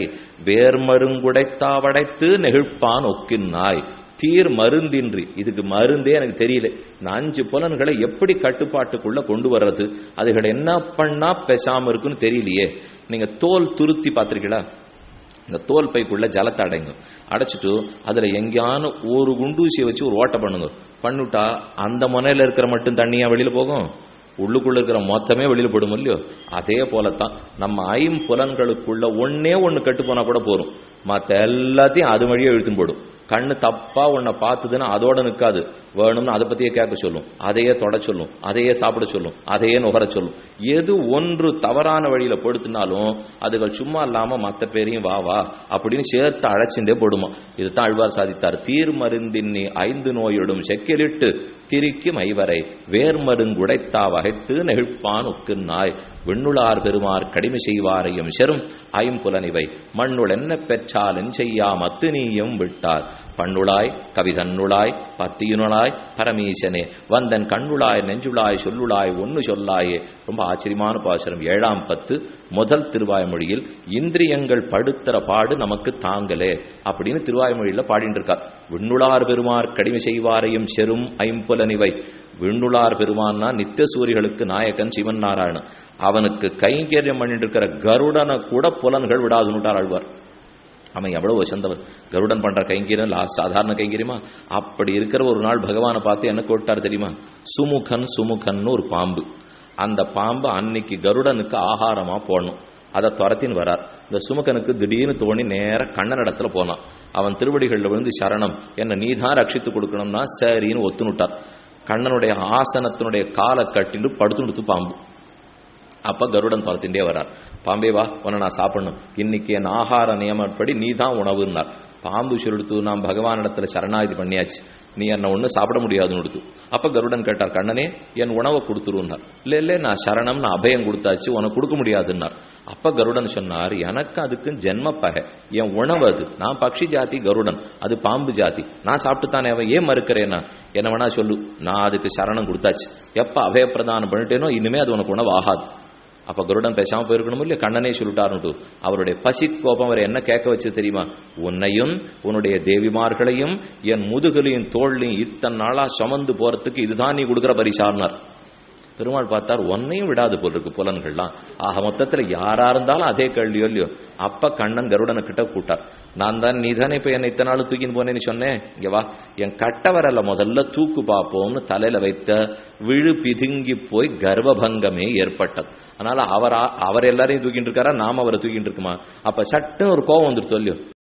வேர்மருங்குடைத்தாவடைத்து நெகிழ்ப்பான் ஒக்கின்னாய் தீர் மருந்தின்றி இதுக்கு மருந்தே எனக்கு தெரியல இந்த அஞ்சு புலன்களை எப்படி கட்டுப்பாட்டுக்குள்ள கொண்டு வர்றது அதுகளை என்ன பண்ணா பேசாம இருக்குன்னு தெரியலையே நீங்க தோல் துருத்தி பார்த்திருக்கீங்களா இந்த தோல் பைக்குள்ள ஜலத்தை அடைங்க அடைச்சிட்டு அதுல எங்கேயான ஒரு குண்டூசியை வச்சு ஒரு ஓட்டை பண்ணுங்க பண்ணிவிட்டா அந்த முனையில இருக்கிற மட்டும் தண்ணியா வெளியில போகும் உள்ளுக்குள்ள இருக்கிற மொத்தமே வெளியில போடும் இல்லையோ அதே போலத்தான் நம்ம ஐம்புலன்களுக்குள்ள ஒன்னே ஒண்ணு கட்டு போனா கூட போரும் மத்த எல்லாத்தையும் அது வழியே இழுத்துன்னு போடும் கண்ணு தப்பா உன்னை பார்த்ததுன்னா அதோட நிற்காது வேணும்னு அதை பத்தியே கேட்க சொல்லும் அதையே தொட சொல்லும் அதையே சாப்பிட சொல்லும் அதையே நுகர சொல்லும் எது ஒன்று தவறான வழியில படுத்தினாலும் அதுகள் சும்மா இல்லாம மத்த பேரையும் வா வா அப்படின்னு சேர்த்து அழைச்சிண்டே போடுமா இதுதான் அழ்வார் சாதித்தார் தீர் மருந்தின்னி ஐந்து நோயிடும் செக்கிலிட்டு திரிக்கு மைவரை வேர்மருங்குடைத்தா வகைத்து நெகிழ்ப்பான் உக்குன்னாய் விண்ணுளார் பெருமார் கடிமை செய்வாரையும் செரும் ஐம்புலனிவை மண்ணுள் என்ன பெற்றாலும் செய்யா மத்து நீயும் விட்டார் பண்ணுளாய் கவிதன்னுளாய் பத்தியுனாய் பரமீசனே வந்தன் கண்ணுளாய் நெஞ்சுளாய் சொல்லுளாய் ஒன்னு சொல்லாயே ரொம்ப ஆச்சரியமான பாசுரம் ஏழாம் பத்து முதல் திருவாய்மொழியில் இந்திரியங்கள் படுத்துற பாடு நமக்கு தாங்கலே அப்படின்னு திருவாய்மொழியில பாடிட்டு இருக்கார் விண்ணுளார் பெருமார் கடிமை செய்வாரையும் செரும் ஐம்புலனிவை விண்ணுளார் பெருமான்னா நித்திய சூரிகளுக்கு நாயகன் சிவன் நாராயணன் அவனுக்கு கைங்கரியம் பண்ணிட்டு இருக்கிற கருடனை கூட புலன்கள் விடாதுன்னுட்டார் ஆழ்வார் அவன் எவ்வளவு வசந்தவன் கருடன் பண்ற கைங்கரியம் லாஸ்ட் சாதாரண கைங்கரியமா அப்படி இருக்கிற ஒரு நாள் பகவானை பார்த்து என்ன கோட்டார் தெரியுமா சுமுகன் சுமுகன்னு ஒரு பாம்பு அந்த பாம்பு அன்னைக்கு கருடனுக்கு ஆகாரமா போடணும் அதை துரத்தின்னு வரார் இந்த சுமுகனுக்கு திடீர்னு தோணி நேர கண்ணனிடத்துல போனான் அவன் திருவடிகளில் விழுந்து சரணம் என்ன நீதான் ரட்சித்து கொடுக்கணும்னா சரின்னு ஒத்துனுட்டார் கண்ணனுடைய ஆசனத்தினுடைய காலை கட்டிட்டு படுத்துடுத்து பாம்பு அப்ப கருடன் துரத்தின்றே வரார் பாம்பே வா உன்னை நான் சாப்பிடணும் இன்னைக்கு என் ஆகார நியமப்படி நீ தான் உணவுன்னார் பாம்பு சொல்லிடுத்து நான் பகவானிடத்துல சரணாகதி பண்ணியாச்சு நீ என்ன ஒண்ணு சாப்பிட முடியாதுன்னு கொடுத்து அப்ப கருடன் கேட்டார் கண்ணனே என் உணவை கொடுத்துருன்னார் இல்ல இல்ல நான் சரணம் நான் அபயம் கொடுத்தாச்சு உனக்கு கொடுக்க முடியாதுன்னார் அப்ப கருடன் சொன்னார் எனக்கு அதுக்கு ஜென்ம பகை என் உணவு அது நான் பக்ஷி ஜாதி கருடன் அது பாம்பு ஜாதி நான் சாப்பிட்டு தானே அவன் ஏன் மறுக்கிறேன்னா என்ன வேணா சொல்லு நான் அதுக்கு சரணம் கொடுத்தாச்சு எப்ப அபயப்பிரதானம் பண்ணிட்டேனோ இனிமே அது உனக்கு உணவு ஆகாது அப்ப கருடன் பேசாம போயிருக்கணும் இல்லையா கண்ணனே சொல்லிட்டாருன்ட்டு அவருடைய பசி கோபம் அவரை என்ன கேட்க வச்சு தெரியுமா உன்னையும் உன்னுடைய தேவிமார்களையும் என் முதுகலையும் தோல்லையும் இத்தனை நாளா சுமந்து போறதுக்கு இதுதான் நீ கொடுக்குற பரிசார்னார் பெருமாள் பார்த்தார் ஒன்னையும் விடாது போல் இருக்கு புலன்கள்லாம் ஆக மொத்தத்துல யாரா இருந்தாலும் அதே கேள்வியோ இல்லையோ அப்ப கண்ணன் கருடனை கிட்ட கூட்டார் நான் தான் நீ தானே இப்ப என்னை இத்தனை நாள் தூக்கின்னு போனேன்னு சொன்னேன் இங்க வா என் கட்டவரல முதல்ல தூக்கு பார்ப்போம்னு தலையில வைத்த விழு பிதுங்கி போய் கர்ப்பபங்கமே ஏற்பட்டது அதனால அவர் அவர் எல்லாரையும் தூக்கிட்டு இருக்காரா நாம அவரை தூக்கிட்டு இருக்குமா அப்ப சட்டுன்னு ஒரு கோவம் வந்துருத்தோ இல்லையோ